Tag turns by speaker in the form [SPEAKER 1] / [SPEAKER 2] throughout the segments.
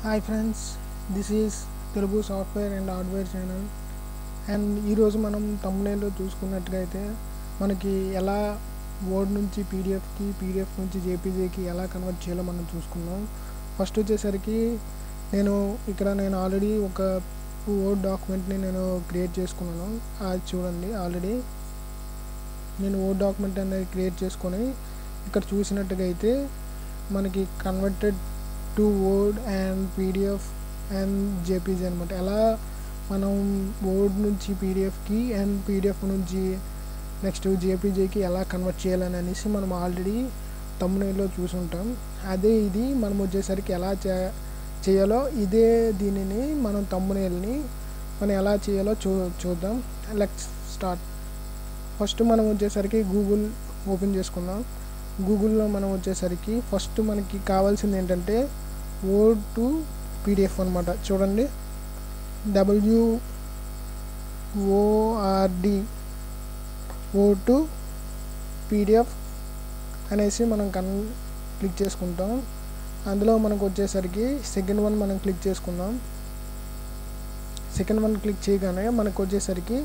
[SPEAKER 1] hi friends this is Telugu software and hardware channel and ఈరోజు మనం తమ్మునేలో చూసుకున్నట్టుగా అయితే మనకి ఎలా వర్డ్ నుంచి పీడిఎఫ్కి పీడిఎఫ్ నుంచి జేపీజేకి ఎలా కన్వర్ట్ చేయాలో మనం చూసుకుందాం ఫస్ట్ వచ్చేసరికి నేను ఇక్కడ నేను ఆల్రెడీ ఒక వర్డ్ డాక్యుమెంట్ని నేను క్రియేట్ చేసుకున్నాను అది చూడండి ఆల్రెడీ నేను వర్డ్ డాక్యుమెంట్ అనేది క్రియేట్ చేసుకొని ఇక్కడ చూసినట్టుగా అయితే మనకి converted to word and PDF and JPG అనమాట ఎలా మనం వర్డ్ నుంచి పీడిఎఫ్కి అండ్ పీడిఎఫ్ నుంచి నెక్స్ట్ జేపీజీకి ఎలా కన్వర్ట్ చేయాలని అనేసి మనం ఆల్రెడీ తమ్మునేలో చూసుంటాం అదే ఇది మనం వచ్చేసరికి ఎలా చే చేయాలో ఇదే దీనిని మనం తమ్మునేల్ని మనం ఎలా చేయాలో చూ చూద్దాం లెట్స్ స్టార్ట్ ఫస్ట్ మనం వచ్చేసరికి గూగుల్ ఓపెన్ చేసుకుందాం గూగుల్లో మనం వచ్చేసరికి ఫస్ట్ మనకి కావాల్సింది ఏంటంటే వర్డ్ టు పీడిఎఫ్ అనమాట చూడండి W O R D word to PDF అనేసి మనం కన్ క్లిక్ చేసుకుంటాం అందులో మనకు వచ్చేసరికి సెకండ్ వన్ మనం క్లిక్ చేసుకుందాం సెకండ్ వన్ క్లిక్ చేయగానే మనకు వచ్చేసరికి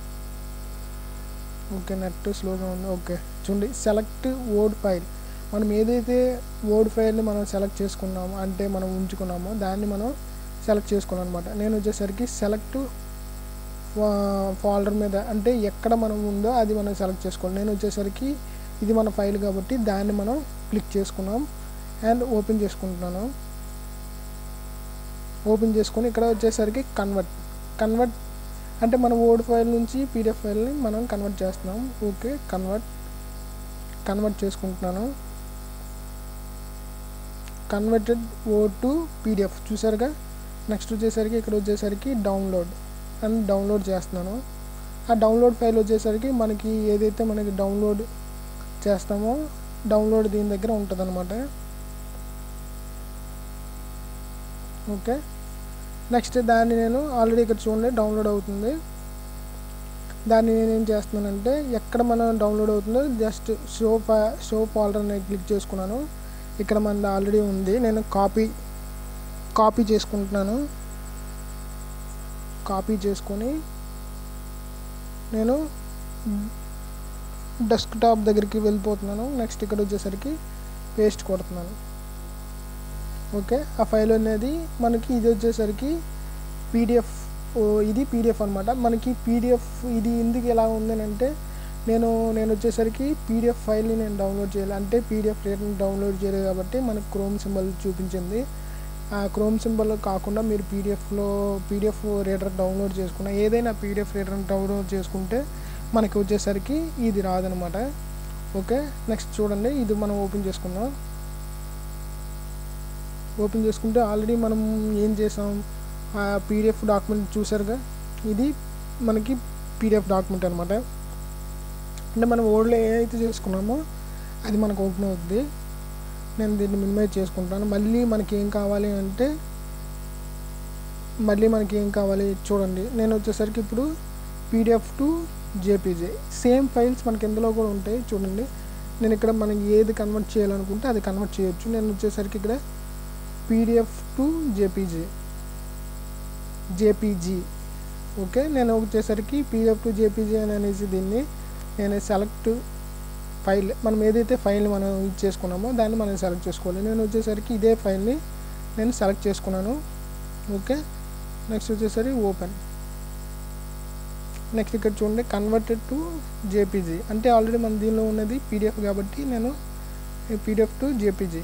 [SPEAKER 1] ఓకే నెట్ స్లోగా ఉంది ఓకే చూడండి సెలెక్ట్ వర్డ్ ఫైల్ మనం ఏదైతే వర్డ్ ఫైల్ని మనం సెలెక్ట్ చేసుకున్నామో అంటే మనం ఉంచుకున్నామో దాన్ని మనం సెలెక్ట్ చేసుకోవాలి అనమాట నేను వచ్చేసరికి సెలెక్ట్ ఫోల్డర్ మీద అంటే ఎక్కడ మనం ఉందో అది మనం సెలెక్ట్ చేసుకోవాలి నేను వచ్చేసరికి ఇది మన ఫైల్ కాబట్టి దాన్ని మనం క్లిక్ చేసుకున్నాం అండ్ ఓపెన్ చేసుకుంటున్నాను ఓపెన్ చేసుకొని ఇక్కడ వచ్చేసరికి కన్వర్ట్ కన్వర్ట్ అంటే మన వర్డ్ ఫైల్ నుంచి పీడిఎఫ్ ఫైల్ని మనం కన్వర్ట్ చేస్తున్నాం ఓకే కన్వర్ట్ కన్వర్ట్ చేసుకుంటున్నాను కన్వర్టెడ్ వర్డ్ టు పీడిఎఫ్ చూసారుగా నెక్స్ట్ వచ్చేసరికి ఇక్కడ వచ్చేసరికి డౌన్లోడ్ అండ్ డౌన్లోడ్ చేస్తున్నాను ఆ డౌన్లోడ్ ఫైల్ వచ్చేసరికి మనకి ఏదైతే మనకి డౌన్లోడ్ చేస్తామో డౌన్లోడ్ దీని దగ్గర ఉంటుంది అనమాట ఓకే నెక్స్ట్ దాన్ని నేను ఆల్రెడీ ఇక్కడ చూడండి డౌన్లోడ్ అవుతుంది దాన్ని నేను ఏం చేస్తున్నానంటే ఎక్కడ మనం డౌన్లోడ్ అవుతుందో జస్ట్ షో షో ఫోల్డర్ అనేది క్లిక్ చేసుకున్నాను ఇక్కడ మనది ఆల్రెడీ ఉంది నేను కాపీ కాపీ చేసుకుంటున్నాను కాపీ చేసుకొని నేను డెస్క్టాప్ దగ్గరికి వెళ్ళిపోతున్నాను నెక్స్ట్ ఇక్కడ వచ్చేసరికి పేస్ట్ కొడుతున్నాను ఓకే ఆ ఫైల్ అనేది మనకి ఇది వచ్చేసరికి పీడిఎఫ్ ఇది పీడిఎఫ్ అనమాట మనకి పీడిఎఫ్ ఇది ఎందుకు ఎలా ఉందని అంటే నేను నేను వచ్చేసరికి పీడిఎఫ్ ఫైల్ని నేను డౌన్లోడ్ చేయాలి అంటే పీడిఎఫ్ రీడర్ని డౌన్లోడ్ చేయలేదు కాబట్టి మనకు క్రోమ్ సింబల్ చూపించింది ఆ క్రోమ్ సింబల్ కాకుండా మీరు పీడిఎఫ్లో పీడిఎఫ్ రీడర్ డౌన్లోడ్ చేసుకున్న ఏదైనా పీడిఎఫ్ రీడర్ని డౌన్లోడ్ చేసుకుంటే మనకి వచ్చేసరికి ఇది రాదనమాట ఓకే నెక్స్ట్ చూడండి ఇది మనం ఓపెన్ చేసుకుందాం ఓపెన్ చేసుకుంటే ఆల్రెడీ మనం ఏం చేసాం ఆ పీడిఎఫ్ డాక్యుమెంట్ చూసారుగా ఇది మనకి పీడిఎఫ్ డాక్యుమెంట్ అనమాట అంటే మనం ఓల్డ్లో ఏదైతే చేసుకున్నామో అది మనకు ఓపెన్ అవుతుంది నేను దీన్ని మినిమైజ్ చేసుకుంటాను మళ్ళీ మనకి ఏం కావాలి అంటే మళ్ళీ మనకి ఏం కావాలి చూడండి నేను వచ్చేసరికి ఇప్పుడు PDF to JPG same files మనకి ఎందులో కూడా ఉంటాయి చూడండి నేను ఇక్కడ మనకి ఏది కన్వర్ట్ చేయాలనుకుంటే అది కన్వర్ట్ చేయొచ్చు నేను వచ్చేసరికి ఇక్కడ PDF to JPG JPG okay నేను వచ్చేసరికి పీడిఎఫ్ టు జేపీజీ అని అనేసి దీన్ని నేను సెలెక్ట్ ఫైల్ మనం ఏదైతే ఫైల్ మనం ఇచ్చేసుకున్నామో దాన్ని మనం సెలెక్ట్ చేసుకోవాలి నేను వచ్చేసరికి ఇదే ఫైల్ని నేను సెలెక్ట్ చేసుకున్నాను ఓకే నెక్స్ట్ వచ్చేసరికి ఓపెన్ నెక్స్ట్ ఇక్కడ చూడండి కన్వర్టెడ్ టు జేపీజీ అంటే ఆల్రెడీ మన దీనిలో ఉన్నది పీడిఎఫ్ కాబట్టి నేను PDF to JPG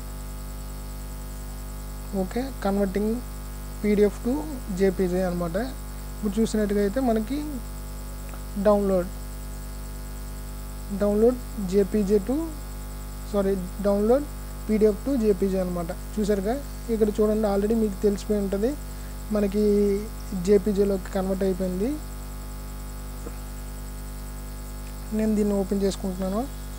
[SPEAKER 1] okay converting PDF to JPG అనమాట ఇప్పుడు చూసినట్టుగా అయితే మనకి download download JPG to sorry download PDF to JPG అనమాట చూసారుగా ఇక్కడ చూడండి ఆల్రెడీ మీకు తెలిసిపోయి ఉంటుంది మనకి జేపీజేలోకి కన్వర్ట్ అయిపోయింది నేను దీన్ని ఓపెన్ చేసుకుంటున్నాను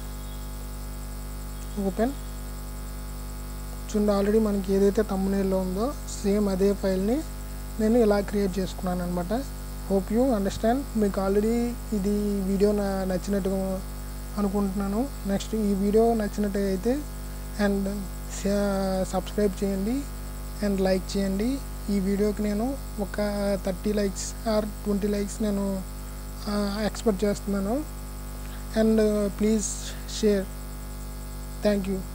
[SPEAKER 1] ఓపెన్ చూడండి ఆల్రెడీ మనకి ఏదైతే తమ్మునేల్లో ఉందో సేమ్ అదే ఫైల్ని నేను ఇలా క్రియేట్ చేసుకున్నాను అనమాట హోప్ యూ అండర్స్టాండ్ మీకు ఆల్రెడీ ఇది వీడియో నా నచ్చినట్టుగా అనుకుంటున్నాను నెక్స్ట్ ఈ వీడియో నచ్చినట్టయితే అండ్ సబ్స్క్రైబ్ చేయండి అండ్ లైక్ చేయండి ఈ వీడియోకి నేను ఒక thirty likes or twenty likes నేను ఎక్స్పెక్ట్ చేస్తున్నాను and please share thank you